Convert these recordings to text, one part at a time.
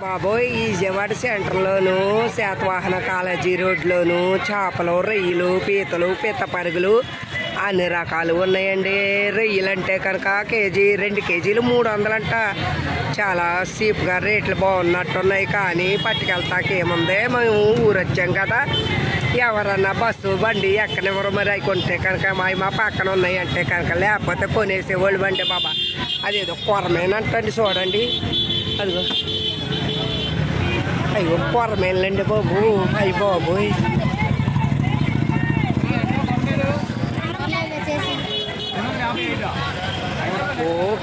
బాబోయ్ ఈ విజయవాడ సెంటర్లోను శాతవాహన కాలేజీ రోడ్లోను చేపలు రొయ్యలు పీతలు పీత పరుగులు అన్ని రకాలు ఉన్నాయండి రొయ్యలు అంటే కనుక కేజీ రెండు కేజీలు మూడు వందలంట చాలా చీప్గా రేట్లు బాగున్నట్టున్నాయి కానీ పట్టుకెళ్తాకి ఏముంది మేము ఊరు వచ్చాం కదా ఎవరన్నా బస్సు బండి ఎక్కనివ్వరు మరి అవి కొంటే కనుక మా మా పక్కన ఉన్నాయి అంటే కనుక లేకపోతే కొనేసేవాళ్ళు బండి బాబా అదేదో కొరమేనంటండి చూడండి అదిగో అయ్యో కొరమేనండి బాబు అయ్యి బాబోయ్ ఓ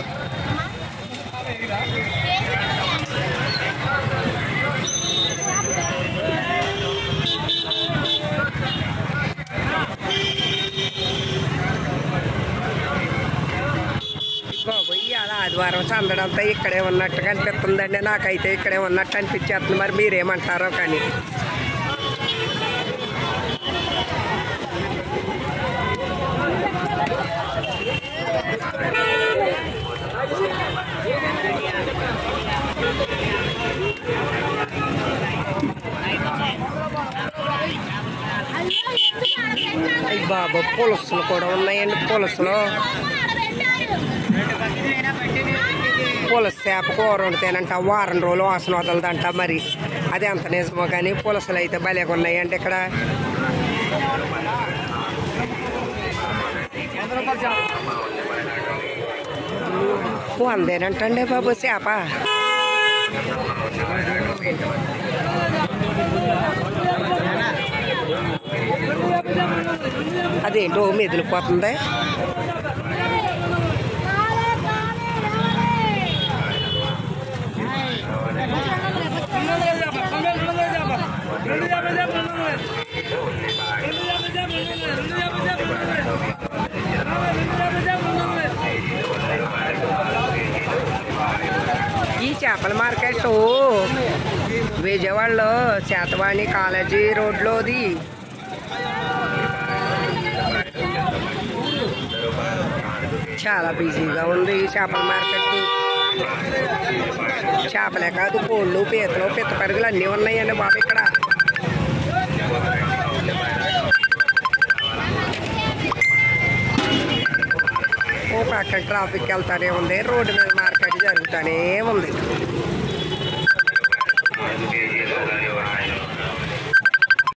బాబు ఇవాళ ఆదివారం చందడంతా ఇక్కడే ఉన్నట్టుగా అనిపిస్తుందండి నాకైతే ఇక్కడే ఉన్నట్టు అనిపించేస్తుంది మరి మీరేమంటారో కానీ అయ్యి బాబు పులుసులు కూడా ఉన్నాయండి పులుసులు పులస చేప కూర వండితేనంట వారం రోజులు వాసన వదలదంట మరి అది ఎంత నిజమో కానీ పులసలు అయితే భలేగా ఉన్నాయండి ఇక్కడ వందేనంటండి బాబు చేప అదేంటో మెదిలిపోతుంది ఈ చేపల మార్కెట్ విజయవాడలో శాతవాణి కాలేజీ రోడ్లోది చాలా బిజీగా ఉంది ఈ చేపల మార్కెట్ చేపలే కాదు కోళ్ళు పీతలు పిత్త పరుగులు అన్నీ ఉన్నాయండి బాబు ఇక్కడ ఓ పక్కన ట్రాఫిక్ వెళ్తానే ఉంది రోడ్డు మీద మార్కెట్ జరుగుతూనే ఉంది